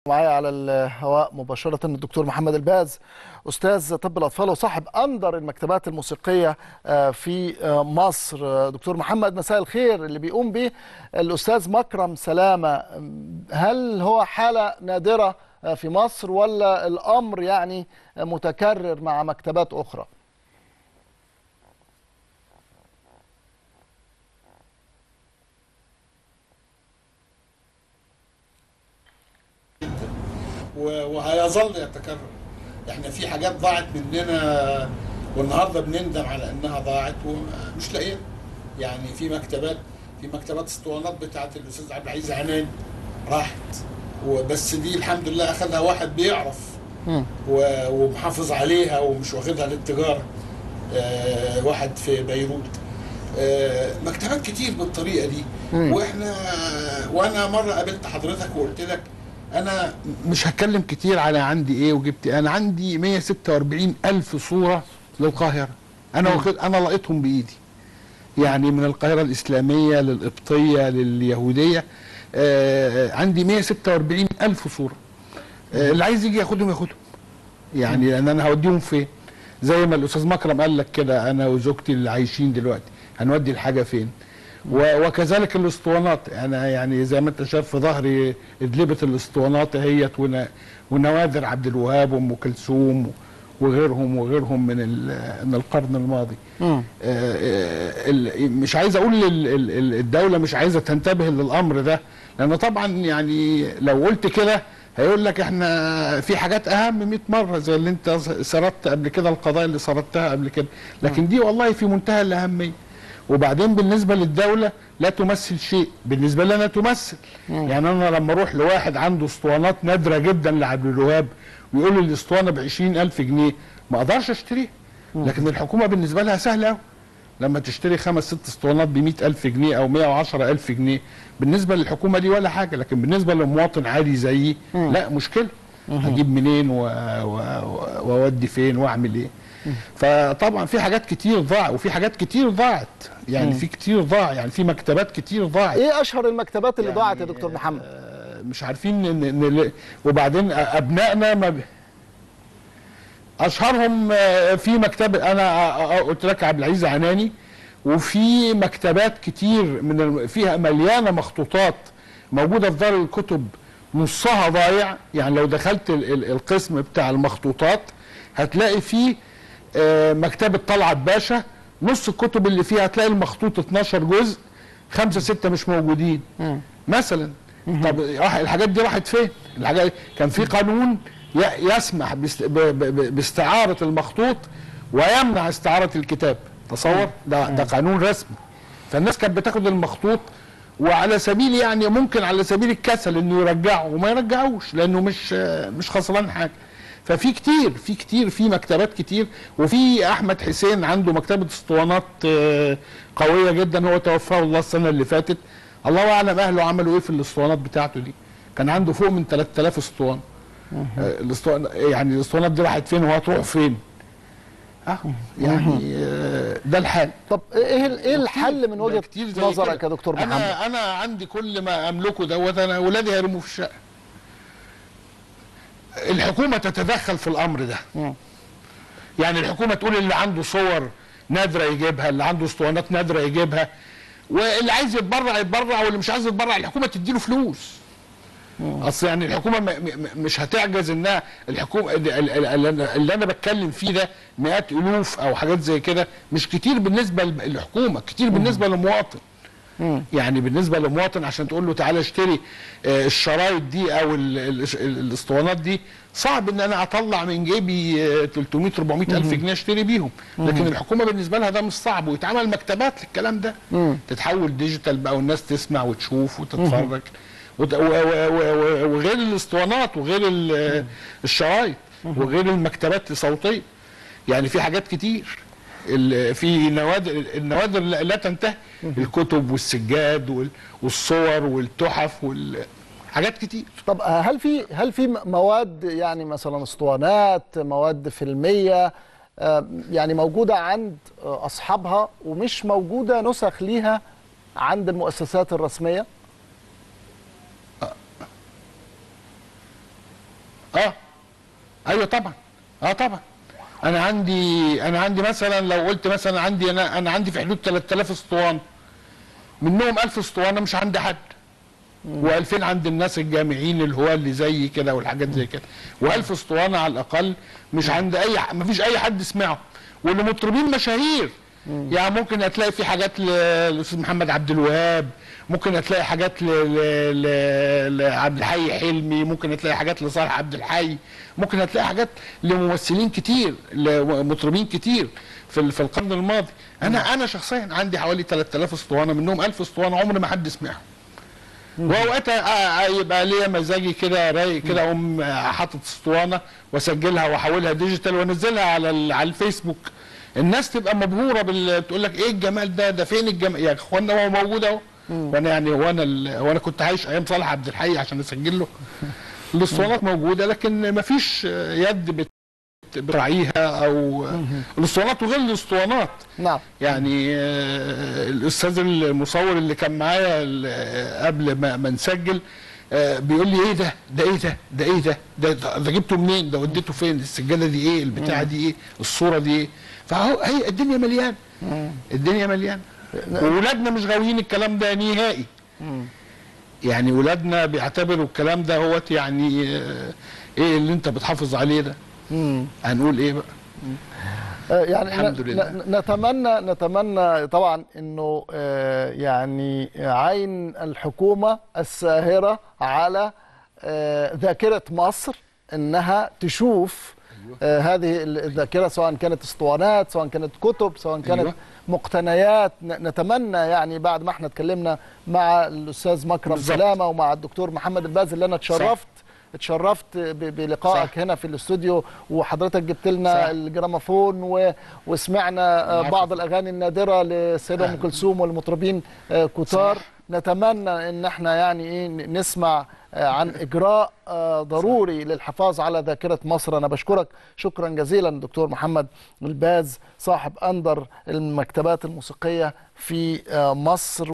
معايا على الهواء مباشرة الدكتور محمد الباز أستاذ طب الأطفال وصاحب أندر المكتبات الموسيقية في مصر دكتور محمد مساء الخير اللي بيقوم به الأستاذ مكرم سلامة هل هو حالة نادرة في مصر ولا الأمر يعني متكرر مع مكتبات أخرى؟ وهيظل يتكرر احنا في حاجات ضاعت مننا والنهارده بنندم على انها ضاعت ومش لاقيين يعني في مكتبات في مكتبات اسطوانات بتاعت الاستاذ عبد العزيز عنان راحت وبس دي الحمد لله اخذها واحد بيعرف ومحافظ عليها ومش واخدها للتجاره اه واحد في بيروت اه مكتبات كتير بالطريقه دي واحنا وانا مره قابلت حضرتك وقلت لك انا مش هتكلم كتير على عندي ايه وجبت انا عندي 146 الف صوره للقاهره انا واخد انا لقيتهم بايدي يعني من القاهره الاسلاميه للقبطيه لليهوديه آه عندي 146 الف صوره آه اللي عايز يجي ياخدهم ياخدهم يعني لان انا هوديهم فين زي ما الاستاذ مكرم قال لك كده انا وزوجتي اللي عايشين دلوقتي هنودي الحاجه فين وكذلك الاسطوانات انا يعني زي ما انت شايف في ظهري ادلبه الاسطوانات اهيت ونوادر عبد الوهاب وام كلثوم وغيرهم وغيرهم من من القرن الماضي آه مش عايز اقول الدوله مش عايزه تنتبه للامر ده لان طبعا يعني لو قلت كده هيقول لك احنا في حاجات اهم 100 مره زي اللي انت سردت قبل كده القضايا اللي سردتها قبل كده لكن دي والله في منتهى الاهميه وبعدين بالنسبة للدولة لا تمثل شيء بالنسبة لنا تمثل مم. يعني أنا لما أروح لواحد عنده اسطوانات نادرة جدا لعبد الوهاب ويقول لي الاسطوانة ب ألف جنيه ما أقدرش أشتريها لكن الحكومة بالنسبة لها سهلة أوي لما تشتري خمس ست اسطوانات ب ألف جنيه أو 110 ألف جنيه بالنسبة للحكومة دي ولا حاجة لكن بالنسبة لمواطن عادي زيي لا مشكلة هجيب منين وأودي فين وأعمل إيه فطبعا في حاجات كتير ضاع وفي حاجات كتير ضاعت يعني مم. في كتير ضاع يعني في مكتبات كتير ضاعت ايه اشهر المكتبات اللي يعني ضاعت يا دكتور محمد مش عارفين ن... ن... وبعدين ابنائنا ما ب... اشهرهم في مكتبه انا قلت لك عبد العزيز عناني وفي مكتبات كتير من ال... فيها مليانه مخطوطات موجوده في دار الكتب نصها ضايع يعني لو دخلت ال... القسم بتاع المخطوطات هتلاقي فيه مكتبه طلعت باشا نص الكتب اللي فيها هتلاقي المخطوط 12 جزء خمسه سته مش موجودين م. مثلا م. طب الحاجات دي راحت فين؟ الحاجات كان في قانون يسمح باستعاره المخطوط ويمنع استعاره الكتاب تصور ده ده قانون رسمي فالناس كانت بتاخد المخطوط وعلى سبيل يعني ممكن على سبيل الكسل انه يرجعه وما يرجعوش لانه مش مش خسران حاجه ففي كتير في كتير في مكتبات كتير وفي احمد حسين عنده مكتبه اسطوانات قويه جدا هو توفاه الله السنه اللي فاتت الله اعلم اهله عملوا ايه في الاسطوانات بتاعته دي كان عنده فوق من 3000 اسطوانه الاسطوانه يعني الاسطوانات دي راحت فين وهتروح فين اه يعني ده الحال طب ايه ايه الحل من وجهه نظرك يا دكتور محمد انا انا عندي كل ما املكه دوت انا اولادي هيرموه في الشقه الحكومة تتدخل في الأمر ده م. يعني الحكومة تقول اللي عنده صور نادرة يجيبها اللي عنده اسطوانات نادرة يجيبها واللي عايز يتبرع يتبرع واللي مش عايز يتبرع الحكومة تديله فلوس اصل يعني الحكومه مش هتعجز انها الحكومه اللي انا بتكلم فيه ده مئات الوف او حاجات زي كده مش كتير بالنسبه للحكومه كتير بالنسبه للمواطن يعني بالنسبه للمواطن عشان تقول له تعالى اشتري الشرايط دي او الاسطوانات دي صعب ان انا اطلع من جيبي 300 400 الف جنيه اشتري بيهم لكن الحكومه بالنسبه لها ده مش صعب ويتعمل مكتبات للكلام ده تتحول ديجيتال بقى والناس تسمع وتشوف وتتفرج وغير الاسطوانات وغير الشرايط وغير المكتبات الصوتيه يعني في حاجات كتير في نوادر النوادر لا تنتهي الكتب والسجاد والصور والتحف والحاجات كتير طب هل في هل في مواد يعني مثلا اسطوانات مواد فيلميه يعني موجوده عند اصحابها ومش موجوده نسخ ليها عند المؤسسات الرسميه اه ايوه طبعا اه طبعا انا عندي انا عندي مثلا لو قلت مثلا عندي انا انا عندي في حدود 3000 اسطوانه منهم 1000 اسطوانه مش عند حد و2000 عند الناس الجامعين اللي هو اللي زي كده والحاجات زي كده و1000 اسطوانه على الاقل مش عند اي ح- مفيش اي حد سمعه واللي مطربين مشاهير يعني ممكن هتلاقي في حاجات ل- للاستاذ محمد عبد الوهاب ممكن هتلاقي حاجات ل- ل- ل- لعبد الحي حلمي ممكن هتلاقي حاجات لصالح عبد الحي ممكن هتلاقي حاجات لممثلين كتير لمطربين كتير في ال- في القرن الماضي انا انا شخصيا عندي حوالي 3000 اسطوانه منهم 1000 اسطوانه عمري ما حد سمعهم واوقات آه، آه، يبقى ليا مزاجي كده رايق كده اقوم آه، حاطط اسطوانه واسجلها واحولها ديجيتال وانزلها على ال- على الفيسبوك الناس تبقى مبهوره بال تقول لك ايه الجمال ده ده فين الجمال يا اخوانا هو موجود اهو وانا يعني هو انا ال- هو انا كنت عايش ايام صالح عبد الحي عشان اسجل له الاسطوانات موجوده لكن ما فيش يد بت- بتراعيها او الاسطوانات وغير الاسطوانات نعم يعني آه، الاستاذ المصور اللي كان معايا ال- قبل ما, ما نسجل آه، بيقول لي ايه ده ده ايه ده ده ايه ده ده, ده, ده جبته منين ده وديته فين السجاده دي ايه البتاعه دي ايه الصوره دي ايه فهو هي الدنيا مليانه الدنيا مليانه وولادنا مش غاويين الكلام ده نهائي يعني ولادنا بيعتبروا الكلام ده هوت يعني آه، ايه اللي انت بتحافظ عليه ده مم. هنقول ايه بقى آه، يعني الحمد ن- لله. ن- نتمنى نتمنى طبعا انه آه، يعني عين الحكومه الساهره على آه، ذاكره مصر انها تشوف آه، هذه الذاكره سواء كانت اسطوانات سواء كانت كتب سواء كانت أيوة. مقتنيات ن- نتمنى يعني بعد ما احنا اتكلمنا مع الاستاذ مكرم بالظبط. سلامه ومع الدكتور محمد الباز اللي انا اتشرفت اتشرفت ب- بلقائك صح. هنا في الاستوديو وحضرتك جبت لنا صح. الجراموفون و... وسمعنا آه، العفو. بعض الاغاني النادره للسيده ام كلثوم والمطربين آه، كتار صح. نتمنى ان احنا يعني ايه ن- نسمع آه، عن اجراء آه، ضروري للحفاظ على ذاكره مصر انا بشكرك شكرا جزيلا دكتور محمد الباز صاحب اندر المكتبات الموسيقيه في آه، مصر